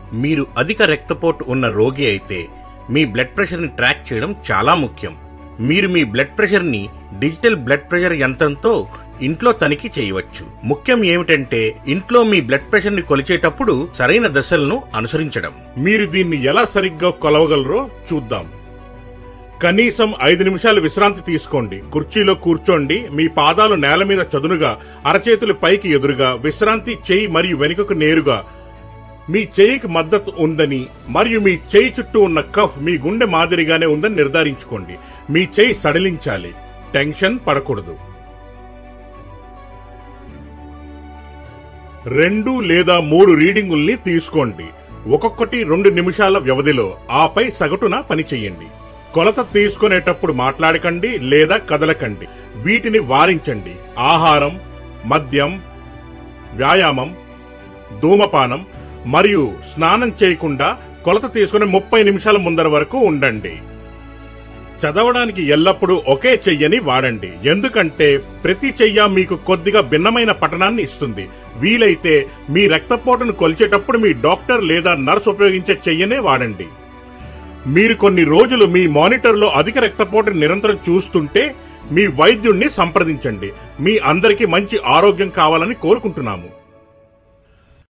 మీరు అధిక రక్తపోటు ఉన్న రోగి అయితే మీ బ్లడ్ ప్రెషర్ని ట్రాక్ చేయడం చాలా ముఖ్యం మీరు మీ బ్లడ్ ప్రెషర్ని డిజిటల్ బ్లడ్ ప్రెషర్ యంత్రంతో ఇంట్లో తనిఖీ చేయవచ్చు ముఖ్యం ఏమిటంటే ఇంట్లో మీ బ్లడ్ ప్రెషర్ని కొలిచేటప్పుడు సరైన దశలను అనుసరించడం మీరు దీన్ని ఎలా సరిగ్గా కొలవగలరో చూద్దాం కనీసం ఐదు నిమిషాలు విశ్రాంతి తీసుకోండి కుర్చీలో కూర్చోండి మీ పాదాలు నేల మీద చదునుగా అరచేతులు పైకి ఎదురుగా విశ్రాంతి చేయి మరియు వెనుకకు నేరుగా మీ చేయికి మద్దతు ఉందని మరియు మీ చేయి చుట్టూ ఉన్న కఫ్ మీ గుండె మాదిరిగానే ఉందని నిర్ధారించుకోండి మీ చేయి సడలించాలి టెన్షన్ పడకూడదు రెండు లేదా మూడు రీడింగుల్ని తీసుకోండి ఒక్కొక్కటి రెండు నిమిషాల వ్యవధిలో ఆపై సగటున పని చెయ్యండి కొలత తీసుకునేటప్పుడు మాట్లాడకండి లేదా కదలకండి వీటిని వారించండి ఆహారం మద్యం వ్యాయామం ధూమపానం మరియు స్నానం చేయకుండా కొలత తీసుకుని ముప్పై నిమిషాల ముందర వరకు ఉండండి చదవడానికి ఎల్లప్పుడూ ఒకే చెయ్యని వాడండి ఎందుకంటే ప్రతి చెయ్య మీకు కొద్దిగా భిన్నమైన పఠనాన్ని ఇస్తుంది వీలైతే మీ రక్తపోటును కొలిచేటప్పుడు మీ డాక్టర్ లేదా నర్స్ ఉపయోగించే చెయ్యనే వాడండి మీరు కొన్ని రోజులు మీ మానిటర్లో అధిక రక్తపోటును నిరంతరం చూస్తుంటే మీ వైద్యుణ్ణి సంప్రదించండి మీ అందరికీ మంచి ఆరోగ్యం కావాలని కోరుకుంటున్నాము